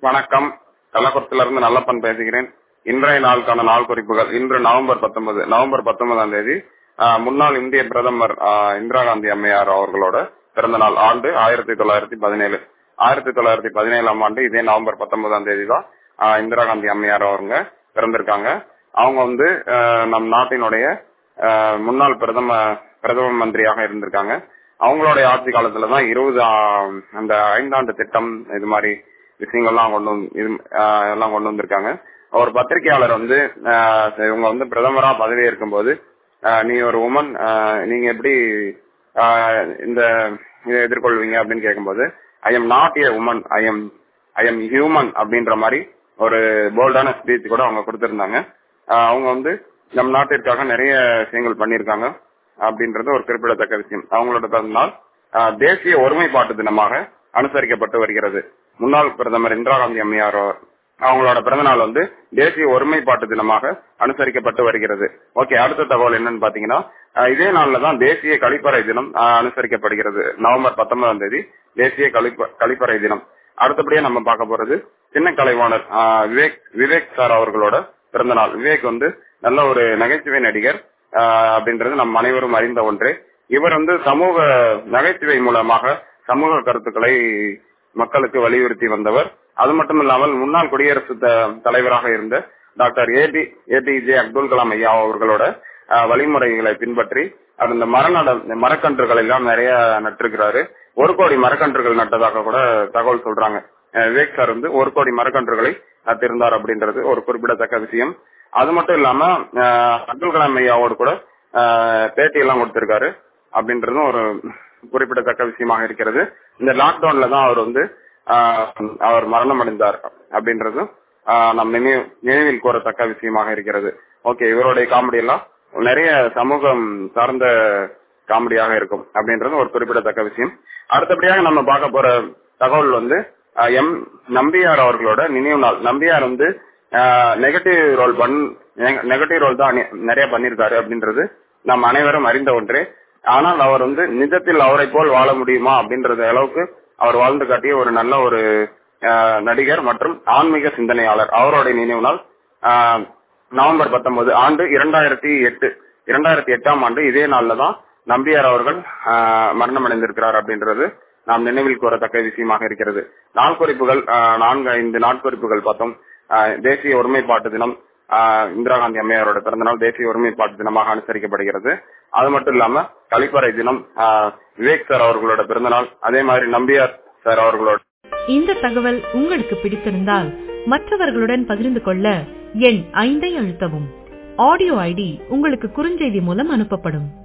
வணக்கம் கள்ளக்குளத்துல இருந்து நல்லப்பன் பேசுகிறேன் இன்றைய நாளுக்கான நாள் குறிப்புகள் இன்று நவம்பர் பத்தொன்பது நவம்பர் பத்தொன்பதாம் தேதி ஆஹ், முன்னாள் இந்திய பிரதமர் ஆஹ், இந்திரா காந்தி அம்மையார் அவர்களோட பிறந்த நாள் ஆண்டு ஆயிரத்தி தொள்ளாயிரத்தி பதினேழு ஆயிரத்தி தொள்ளாயிரத்தி பதினேழாம் ஆண்டு இதே நவம்பர் பத்தொன்பதாம் தேதி தான் ஆஹ், இந்திரா காந்தி அம்மையார் அவங்க பிறந்திருக்காங்க அவங்க வந்து ஆஹ், நம் நாட்டினுடைய ஆஹ், முன்னாள் பிரதம பிரதம மந்திரியாக இருந்திருக்காங்க அவங்களுடைய ஆட்சி காலத்துல தான் இருபது ஆஹ், அந்த ஐந்தாண்டு திட்டம் இது மாதிரி விஷயங்கள்லாம் கொண்டு வந்து இது ஆஹ், எல்லாம் கொண்டு வந்திருக்காங்க ஒரு பத்திரிகையாளர் வந்து ஆஹ், இவங்க வந்து பிரதமரா பதவி இருக்கும்போது ஆஹ், நீ ஒரு உமன் நீங்க எப்படி ஆஹ், இந்த இதை எதிர்கொள்வீங்க அப்படின்னு கேட்கும்போது I am not a woman I am I am human அப்படின்ற மாதிரி ஒரு போல்டான ஸ்பீச் கூட அவங்க கொடுத்திருந்தாங்க ஆஹ், அவங்க வந்து நம் நாட்டிற்காக நிறைய விஷயங்கள் பண்ணியிருக்காங்க அப்படின்றது ஒரு குறிப்பிடத்தக்க விஷயம் அவங்களோட பிறந்த நாள் ஆஹ், தேசிய ஒருமைப்பாட்டு தினமாக அனுசரிக்கப்பட்டு வருகிறது முன்னாள் பிரதமர் இந்திரா காந்தி அம்மையார் அவங்களோட பிறந்த நாள் வந்து தேசிய ஒருமைப்பாட்டு தினமாக அனுசரிக்கப்பட்டு வருகிறது ஓகே அடுத்த தகவல் என்னன்னு பாத்தீங்கன்னா ஆஹ், இதே நாள்ல தான் தேசிய கழிப்பறை தினம் ஆஹ், அனுசரிக்கப்படுகிறது நவம்பர் பத்தொன்பதாம் தேதி தேசிய கழிப்ப கழிப்பறை தினம் அடுத்தபடியா நம்ம பார்க்க போறது சின்ன கலைவாணர் ஆஹ், விவேக் விவேக் சார் அவர்களோட பிறந்த நாள் விவேக் வந்து நல்ல ஒரு நகைச்சுவை நடிகர் ஆஹ், அப்படின்றது நம் அனைவரும் அறிந்த ஒன்று இவர் வந்து சமூக நகைச்சுவை மூலமாக சமூக கருத்துக்களை மக்களுக்கு வலியுறுத்தி வந்தவர் அது மட்டும் இல்லாமல் முன்னாள் குடியரசு த- தலைவராக இருந்த doctor AP APJ Abdul Kalam ஐயா அவர்களோட ஆஹ், வழிமுறைகளை பின்பற்றி அவர் இந்த மரநட இந்த மரக்கன்றுகள் எல்லாம் நிறைய நட்டிருக்கிறாரு ஒரு கோடி மரக்கன்றுகள் நட்டதாக கூட தகவல் சொல்றாங்க அஹ், விவேக் சார் வந்து ஒரு கோடி மரக்கன்றுகளை நட்டிருந்தார் அப்படின்றது ஒரு குறிப்பிடத்தக்க விஷயம் அது மட்டும் இல்லாம ஆஹ், அப்துல் கலாம் ஐயாவோடு கூட ஆஹ், பேட்டி எல்லாம் கொடுத்திருக்காரு அப்படின்றதும் ஒரு குறிப்பிடத்தக்க விஷயமாக இருக்கிறது இந்த லாக்டவுன்ல தான் அவர் வந்து ஆஹ், அவர் மரணம் அடைந்தார் அப்படின்றதும் ஆஹ், நம் நினைவு நினைவில் கூறத்தக்க விஷயமாக இருக்கிறது ஓகே இவருடைய காமெடி எல்லாம் நிறைய சமூகம் சார்ந்த காமெடியாக இருக்கும் அப்படின்றது ஒரு குறிப்பிடத்தக்க விஷயம் அடுத்தபடியாக நம்ம பார்க்க போற தகவல் வந்து ஆஹ், எம் நம்பியார் அவர்களோட நினைவு நாள் நம்பியார் வந்து நெகட்டிவ் ரோல் பண் நெகட்டிவ் ரோல் தான் அனி- நிறைய பண்ணியிருக்காரு அப்படின்றது நாம் அனைவரும் அறிந்த ஒன்றே ஆனால் அவர் வந்து நிஜத்தில் அவரை போல் வாழ முடியுமா அப்படின்றது அளவுக்கு அவர் வாழ்ந்து காட்டிய ஒரு நல்ல ஒரு ஆஹ், நடிகர் மற்றும் ஆன்மீக சிந்தனையாளர் அவருடைய நினைவு நாள் ஆஹ், நவம்பர் பத்தொன்பது ஆண்டு இரண்டாயிரத்தி எட்டு இரண்டாயிரத்தி எட்டாம் ஆண்டு இதே நாள்ல தான் நம்பியார் அவர்கள் ஆஹ், மரணம் அடைந்திருக்கிறார் அப்படின்றது நாம் நினைவில் கூறத்தக்க விஷயமாக இருக்கிறது நாள் குறிப்புகள் ஆஹ், நான்கு ஐந்து நாட்குறிப்புகள் பார்த்தோம் ஆஹ், தேசிய ஒருமைப்பாட்டு தினம் ஆஹ், இந்திரா காந்தி அம்மையாரோட பிறந்தநாள் தேசிய ஒருமைப்பாட்டு தினமாக அனுசரிக்கப்படுகிறது அது மட்டும் இல்லாம கழிப்பறை தினம் ஆஹ், விவேக் சார் அவர்களோட பிறந்தநாள் அதே மாதிரி நம்பியார் சார் அவர்களோட இந்த தகவல் உங்களுக்கு பிடித்திருந்தால் மற்றவர்களுடன் பகிர்ந்து கொள்ள எண் ஐந்தை அழுத்தவும் ஆடியோ ஐடி உங்களுக்கு குறுஞ்செய்தி மூலம் அனுப்பப்படும்